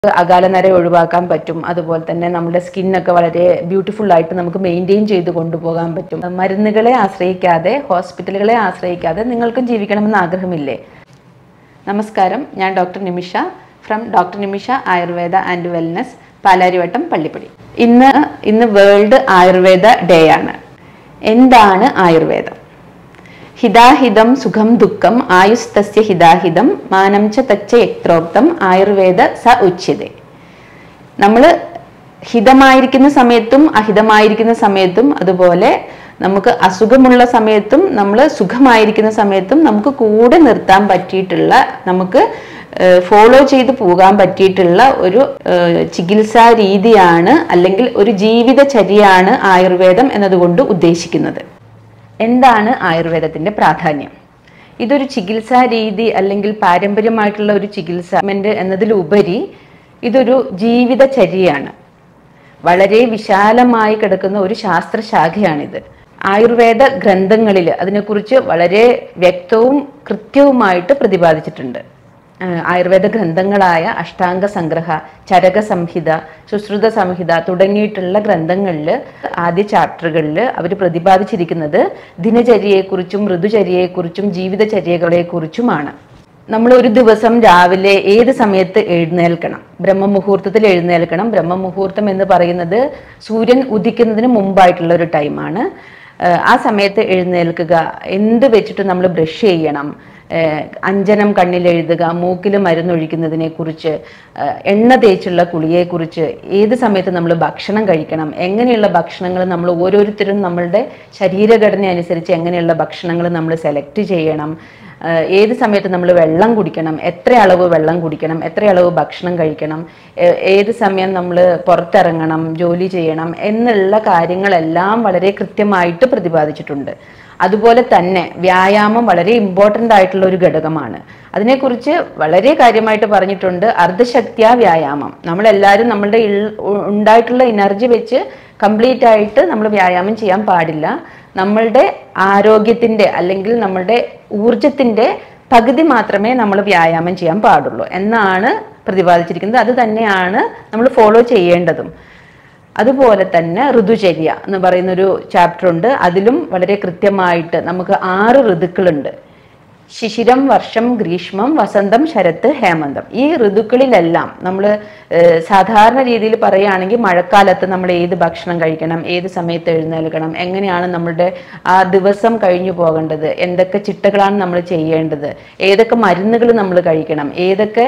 അകാലനര ഒഴിവാക്കാൻ പറ്റും അതുപോലെ തന്നെ നമ്മുടെ സ്കിന്നൊക്കെ വളരെ ബ്യൂട്ടിഫുൾ ആയിട്ട് നമുക്ക് മെയിൻറ്റെയിൻ ചെയ്ത് കൊണ്ടുപോകാൻ പറ്റും മരുന്നുകളെ ആശ്രയിക്കാതെ ഹോസ്പിറ്റലുകളെ ആശ്രയിക്കാതെ നിങ്ങൾക്കും ജീവിക്കണമെന്ന് ആഗ്രഹമില്ലേ നമസ്കാരം ഞാൻ doctor Nimisha from doctor Nimisha Ayurveda and wellness Palarivattom Pallippadi ഇന്ന് ഇന്ന് വേൾഡ് ആയുർവേദ ഡേ ആണ് എന്താണ് ആയുർവേദം ഹിതാഹിതം സുഖം ദുഃഖം ആയുസ്തസ്യ ഹിതാഹിതം മാനം ച തച്ച യത്രോക്തം ആയുർവേദ സ ഉച്യതേ നമ്മൾ ഹിതമായിരിക്കുന്ന സമയത്തും അഹിതമായിരിക്കുന്ന സമയത്തും അതുപോലെ നമുക്ക് അസുഖമുള്ള സമയത്തും നമ്മൾ സുഖമായിരിക്കുന്ന സമയത്തും നമുക്ക് കൂടെ നിർത്താൻ പറ്റിയിട്ടുള്ള നമുക്ക് ഫോളോ ചെയ്ത് പോകാൻ പറ്റിയിട്ടുള്ള ഒരു ഏഹ്, ചികിത്സാ രീതിയാണ് അല്ലെങ്കിൽ ഒരു ജീവിതചര്യയാണ് ആയുർവേദം എന്നതുകൊണ്ട് ഉദ്ദേശിക്കുന്നത് എന്താണ് ആയുർവേദത്തിന്റെ പ്രാധാന്യം ഇതൊരു ചികിത്സാ രീതി അല്ലെങ്കിൽ പാരമ്പര്യമായിട്ടുള്ള ഒരു ചികിത്സാമെന്റ് എന്നതിലുപരി ഇതൊരു ജീവിതചര്യയാണ് വളരെ വിശാലമായി കിടക്കുന്ന ഒരു ശാസ്ത്രശാഖയാണിത് ആയുർവേദ ഗ്രന്ഥങ്ങളിൽ അതിനെക്കുറിച്ച് വളരെ വ്യക്തവും കൃത്യവുമായിട്ട് പ്രതിപാദിച്ചിട്ടുണ്ട് ആഹ് ആയുർവേദ ഗ്രന്ഥങ്ങളായ അഷ്ടാംഗ സംഗ്രഹ ചരക സംഹിത സുശ്രുത സംഹിത തുടങ്ങിയിട്ടുള്ള ഗ്രന്ഥങ്ങളിൽ ആദ്യ ചാപ്റ്ററുകളിൽ അവർ പ്രതിപാദിച്ചിരിക്കുന്നത് ദിനചര്യയെക്കുറിച്ചും ഋതുചര്യയെക്കുറിച്ചും ജീവിതചര്യകളെക്കുറിച്ചുമാണ് നമ്മൾ ഒരു ദിവസം രാവിലെ ഏത് സമയത്ത് എഴുന്നേൽക്കണം ബ്രഹ്മമുഹൂർത്തത്തിൽ എഴുന്നേൽക്കണം ബ്രഹ്മമുഹൂർത്തം എന്ന് പറയുന്നത് സൂര്യൻ ഉദിക്കുന്നതിന് മുമ്പായിട്ടുള്ള ഒരു ടൈമാണ് ഏഹ് ആ സമയത്ത് എഴുന്നേൽക്കുക എന്ത് വെച്ചിട്ട് നമ്മൾ ബ്രഷ് ചെയ്യണം ഏഹ് അഞ്ജനം കണ്ണിൽ എഴുതുക മൂക്കിൽ മരുന്നൊഴിക്കുന്നതിനെ കുറിച്ച് ഏഹ് എണ്ണ തേച്ചുള്ള കുളിയെക്കുറിച്ച് ഏത് സമയത്ത് നമ്മൾ ഭക്ഷണം കഴിക്കണം എങ്ങനെയുള്ള ഭക്ഷണങ്ങൾ നമ്മൾ ഓരോരുത്തരും നമ്മളുടെ ശരീരഘടന അനുസരിച്ച് എങ്ങനെയുള്ള ഭക്ഷണങ്ങൾ നമ്മൾ സെലക്ട് ചെയ്യണം ഏഹ് ഏത് സമയത്ത് നമ്മൾ വെള്ളം കുടിക്കണം എത്ര അളവ് വെള്ളം കുടിക്കണം എത്ര അളവ് ഭക്ഷണം കഴിക്കണം ഏ- ഏത് സമയം നമ്മൾ പുറത്തിറങ്ങണം ജോലി ചെയ്യണം എന്നുള്ള കാര്യങ്ങളെല്ലാം വളരെ കൃത്യമായിട്ട് പ്രതിപാദിച്ചിട്ടുണ്ട് അതുപോലെ തന്നെ വ്യായാമം വളരെ ഇമ്പോർട്ടൻ്റ് ആയിട്ടുള്ള ഒരു ഘടകമാണ് അതിനെക്കുറിച്ച് വളരെ കാര്യമായിട്ട് പറഞ്ഞിട്ടുണ്ട് അർദ്ധശക്തിയ വ്യായാമം നമ്മളെല്ലാവരും നമ്മളുടെ ഇൾ- ഉ- ഉണ്ടായിട്ടുള്ള എനർജി വെച്ച് കംപ്ലീറ്റ് ആയിട്ട് നമ്മൾ വ്യായാമം ചെയ്യാൻ പാടില്ല നമ്മളുടെ ആരോഗ്യത്തിന്റെ അല്ലെങ്കിൽ നമ്മളുടെ ഊർജത്തിന്റെ പകുതി മാത്രമേ നമ്മൾ വ്യായാമം ചെയ്യാൻ പാടുള്ളൂ എന്നാണ് പ്രതിപാദിച്ചിരിക്കുന്നത് അത് തന്നെയാണ് നമ്മൾ ഫോളോ ചെയ്യേണ്ടതും അതുപോലെ തന്നെ ഋതുചര്യ എന്ന് പറയുന്നൊരു ചാപ്റ്റർ ഉണ്ട് അതിലും വളരെ കൃത്യമായിട്ട് നമുക്ക് ആറ് ഋതുക്കളുണ്ട് ശിശിരം വർഷം ഗ്രീഷ്മം വസന്തം ശരത്ത് ഹേമന്തം ഈ ഋതുക്കളിലെല്ലാം നമ്മൾ സാധാരണ രീതിയിൽ പറയുകയാണെങ്കിൽ മഴക്കാലത്ത് നമ്മൾ ഏത് ഭക്ഷണം കഴിക്കണം ഏത് സമയത്ത് എഴുന്നേൽക്കണം എങ്ങനെയാണ് നമ്മളുടെ ആ ദിവസം കഴിഞ്ഞു പോകേണ്ടത് എന്തൊക്കെ ചിട്ടകളാണ് നമ്മൾ ചെയ്യേണ്ടത് ഏതൊക്കെ മരുന്നുകൾ നമ്മൾ കഴിക്കണം ഏതൊക്കെ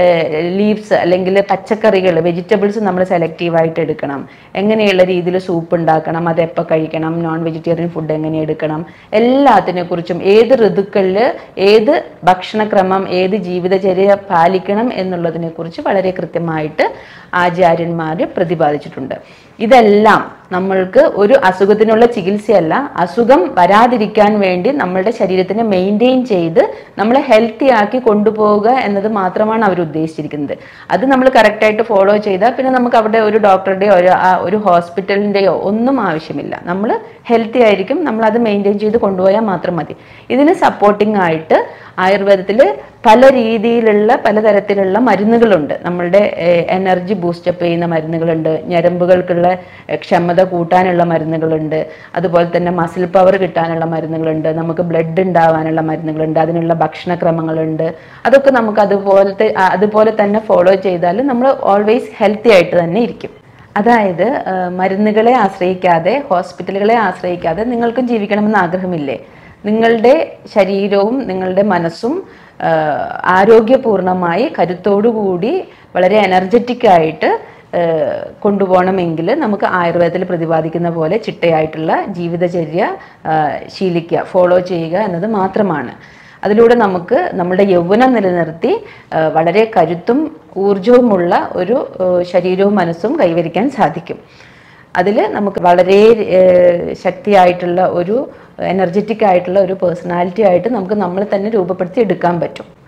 ലീവ്സ് അല്ലെങ്കിൽ പച്ചക്കറികൾ വെജിറ്റബിൾസ് നമ്മൾ സെലക്റ്റീവായിട്ട് എടുക്കണം എങ്ങനെയുള്ള രീതിയിൽ സൂപ്പ് ഉണ്ടാക്കണം അത് എപ്പോൾ കഴിക്കണം നോൺ വെജിറ്റേറിയൻ ഫുഡ് എങ്ങനെ എടുക്കണം എല്ലാത്തിനെ കുറിച്ചും ഏത് ഋതുക്കളിൽ ഏത് ഭക്ഷണക്രമം ഏത് ജീവിതചര്യ പാലിക്കണം എന്നുള്ളതിനെ കുറിച്ച് വളരെ കൃത്യമായിട്ട് ആചാര്യന്മാർ പ്രതിപാദിച്ചിട്ടുണ്ട് ഇതെല്ലാം നമ്മൾക്ക് ഒരു അസുഖത്തിനുള്ള ചികിത്സയല്ല അസുഖം വരാതിരിക്കാൻ വേണ്ടി നമ്മളുടെ ശരീരത്തിനെ മെയിൻറ്റെയിൻ ചെയ്ത് നമ്മളെ ഹെൽത്തി ആക്കി കൊണ്ടുപോവുക എന്നത് മാത്രമാണ് അവർ ഉദ്ദേശിച്ചിരിക്കുന്നത് അത് നമ്മൾ കറക്റ്റായിട്ട് ഫോളോ ചെയ്താൽ പിന്നെ നമുക്ക് അവിടെ ഒരു ഡോക്ടറുടെയോ ഒരു ആ ഒരു ഹോസ്പിറ്റലിൻ്റെയോ ഒന്നും ആവശ്യമില്ല നമ്മൾ ഹെൽത്തി ആയിരിക്കും നമ്മൾ അത് മെയിൻറ്റെയിൻ ചെയ്ത് കൊണ്ടുപോയാൽ മാത്രം മതി ഇതിന് സപ്പോർട്ടിംഗ് ആയിട്ട് ആയുർവേദത്തിൽ പല രീതിയിലുള്ള പലതരത്തിലുള്ള മരുന്നുകളുണ്ട് നമ്മളുടെ എനർജി ബൂസ്റ്റപ്പ് ചെയ്യുന്ന മരുന്നുകളുണ്ട് ഞരമ്പുകൾക്കുള്ള ഏഹ്, ക്ഷമത കൂട്ടാനുള്ള മരുന്നുകളുണ്ട് അതുപോലെ തന്നെ മസിൽ പവർ കിട്ടാനുള്ള മരുന്നുകളുണ്ട് നമുക്ക് ബ്ലഡ് ഉണ്ടാവാനുള്ള മരുന്നുകളുണ്ട് അതിനുള്ള ഭക്ഷണക്രമങ്ങളുണ്ട് അതൊക്കെ നമുക്ക് അതുപോലത്തെ ആ, അതുപോലെ തന്നെ ഫോളോ ചെയ്താൽ നമ്മൾ ഓൾവേസ് ഹെൽത്തി ആയിട്ട് തന്നെ ഇരിക്കും അതായത് ആ, മരുന്നുകളെ ആശ്രയിക്കാതെ ഹോസ്പിറ്റലുകളെ ആശ്രയിക്കാതെ നിങ്ങൾക്കും ജീവിക്കണമെന്ന് ആഗ്രഹമില്ലേ നിങ്ങളുടെ ശരീരവും നിങ്ങളുടെ മനസ്സും ആ, ആരോഗ്യപൂർണമായി കരുത്തോടുകൂടി വളരെ എനർജറ്റിക് ആയിട്ട് ആ, കൊണ്ടുപോകണമെങ്കിൽ നമുക്ക് ആയുർവേദത്തിൽ പ്രതിപാദിക്കുന്ന പോലെ ചിട്ടയായിട്ടുള്ള ജീവിതചര്യ ആ, ശീലിക്കുക ഫോളോ ചെയ്യുക എന്നത് മാത്രമാണ് അതിലൂടെ നമുക്ക് നമ്മുടെ യൗവനം നിലനിർത്തി ആ, വളരെ കരുത്തും ഊർജവുമുള്ള ഒരു ആ, ശരീരവും മനസ്സും കൈവരിക്കാൻ സാധിക്കും അതിൽ നമുക്ക് വളരെ ഏഹ്, ശക്തിയായിട്ടുള്ള ഒരു എനർജറ്റിക് ആയിട്ടുള്ള ഒരു പേഴ്സണാലിറ്റി ആയിട്ട് നമുക്ക് നമ്മൾ തന്നെ രൂപപ്പെടുത്തി എടുക്കാൻ പറ്റും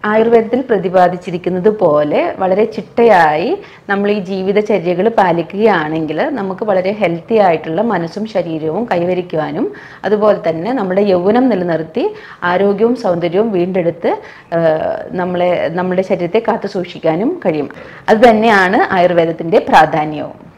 ആയുർവേദത്തിൽ പ്രതിപാദിച്ചിരിക്കുന്നത് പോലെ വളരെ ചിട്ടയായി നമ്മൾ ഈ ജീവിതചര്യകൾ പാലിക്കുകയാണെങ്കിൽ നമുക്ക് വളരെ ഹെൽത്തി ആയിട്ടുള്ള മനസ്സും ശരീരവും കൈവരിക്കുവാനും അതുപോലെ തന്നെ നമ്മുടെ യൗവനം നിലനിർത്തി ആരോഗ്യവും സൗന്ദര്യവും വീണ്ടെടുത്ത് ആ, നമ്മളെ നമ്മുടെ ശരീരത്തെ കാത്തു സൂക്ഷിക്കാനും കഴിയും അത് തന്നെയാണ് ആയുർവേദത്തിൻ്റെ പ്രാധാന്യവും